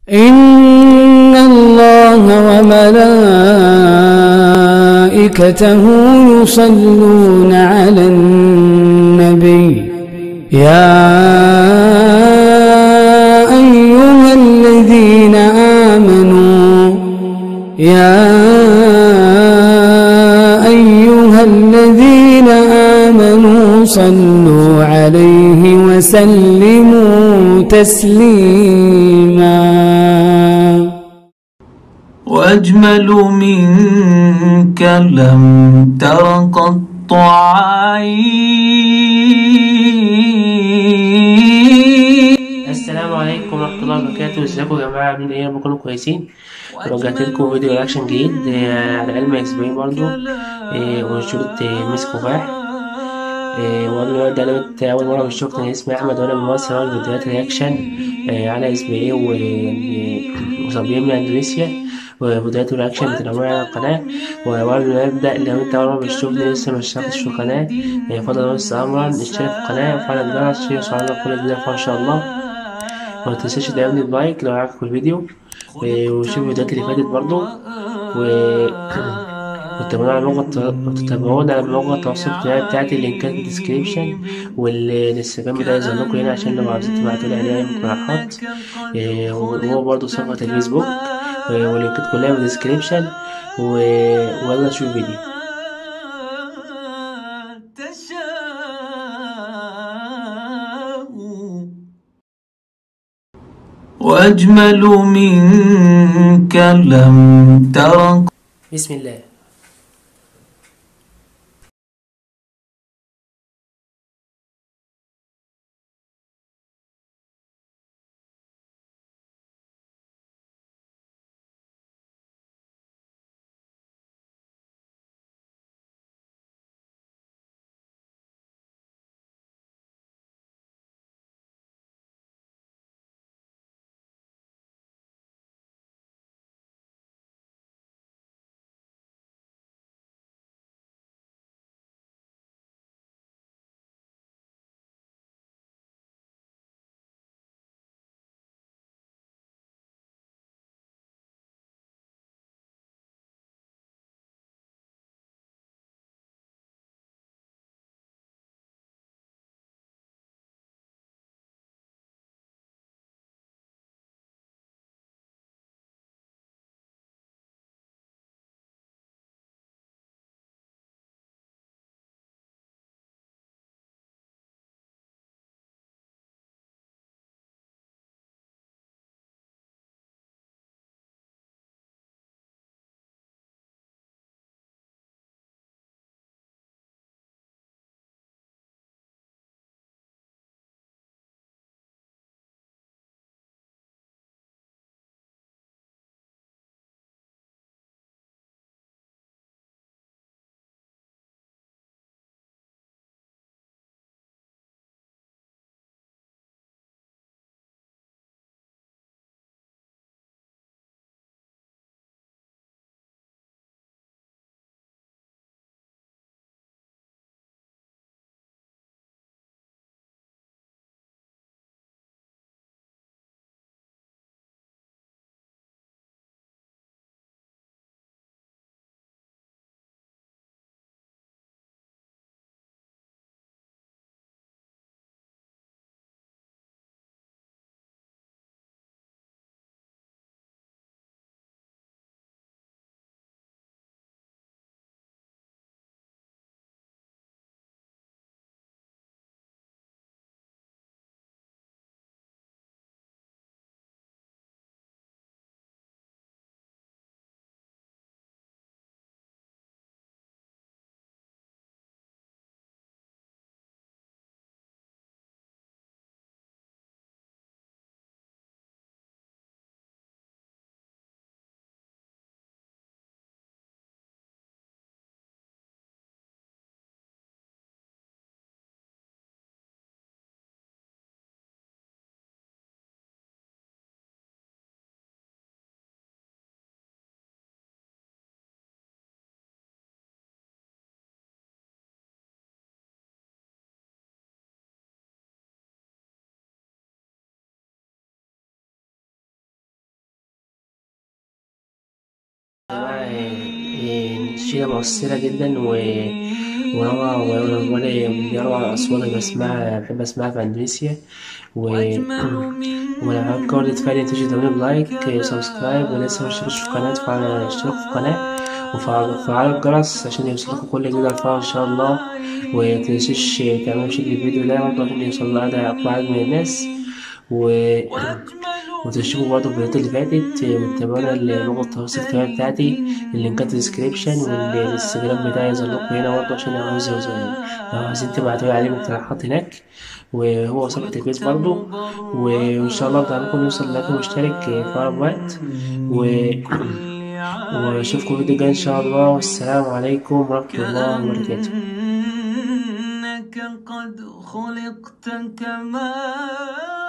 إن الله وملائكته يصلون على النبي يا أيها الذين آمنوا يا أيها الذين آمنوا صلوا عليه وسلموا تسليما وأجمل منك لم تر قط عين السلام عليكم ورحمة الله وبركاته ازيكم يا جماعة عاملين ايه يا رب تكونوا كويسين رجعت لكم فيديو رياكشن جديد آه، على علم اكس بي برضه آه، وشورت آه، ميس كفاح آه، وقبل ما ابدا انا كنت اول مرة بشوفني انا اسمي احمد وانا بمصر بعمل فيديوهات رياكشن آه، على اس بي اي ومصابين من اندونيسيا وفيديوهات رياكشن بتنوع على القناة وقبل ما ابدا لو انت اول مرة بتشوفني لسه ما اشتركتش في القناة آه، فضلا بس امرا اشترك في القناة وفعل الجرس عشان يوصلنا كل جديد ان شاء الله وما تنساش تدعمني بلايك لو عجبك الفيديو و- وشوف الفيديوهات اللي فاتت برضو و وتابعونا على موقع وتتابعونا على مواقع التواصل الاجتماعي بتاعتي اللينكات في الديسكريبشن والانستجرام بتاعي يظهر لكم هنا عشان لو عايزين تبعتولي عليه أي مقترحات إيه، وهو برضه صفحة الفيسبوك إيه، واللينكات كلها في الديسكريبشن و... ويلا نشوف الفيديو تشاء وأجمل منك لم تر بسم الله آه، نشيدة مؤثرة جدا و وروعة و- وأنا من أروع الأصوات اللي بسمعها بحب أسمعها في أندونيسيا و ولو حابب جودة فعلا تجي تعملوا بلايك وسبسكرايب ولسه ما اشتركتش في القناة فعلا اشتركوا في القناة وفعلوا الجرس عشان يوصلكوا كل جديد أرفعه إن شاء الله ومتنسوش تعملوا شير الفيديو ده برضه عشان يوصل لأعدى أكبر عدد من الناس و وتشوفوا برضه الفيديوهات اللي فاتت وتتابعونا لموقع التواصل الاجتماعي بتاعتي اللينكات الديسكريبشن والانستجرام بتاعي يظهر لكم هنا برضه عشان لو عاوز لو عاوزين تبعتولي عليه مقترحات هناك وهو صفحة الفيس برضه وإن شاء الله بدعمكم يوصل لكم مشترك في أقرب وقت و... وأشوفكم فيديو جاي إن شاء الله والسلام عليكم ورحمة الله وبركاته إنك قد خلقت كما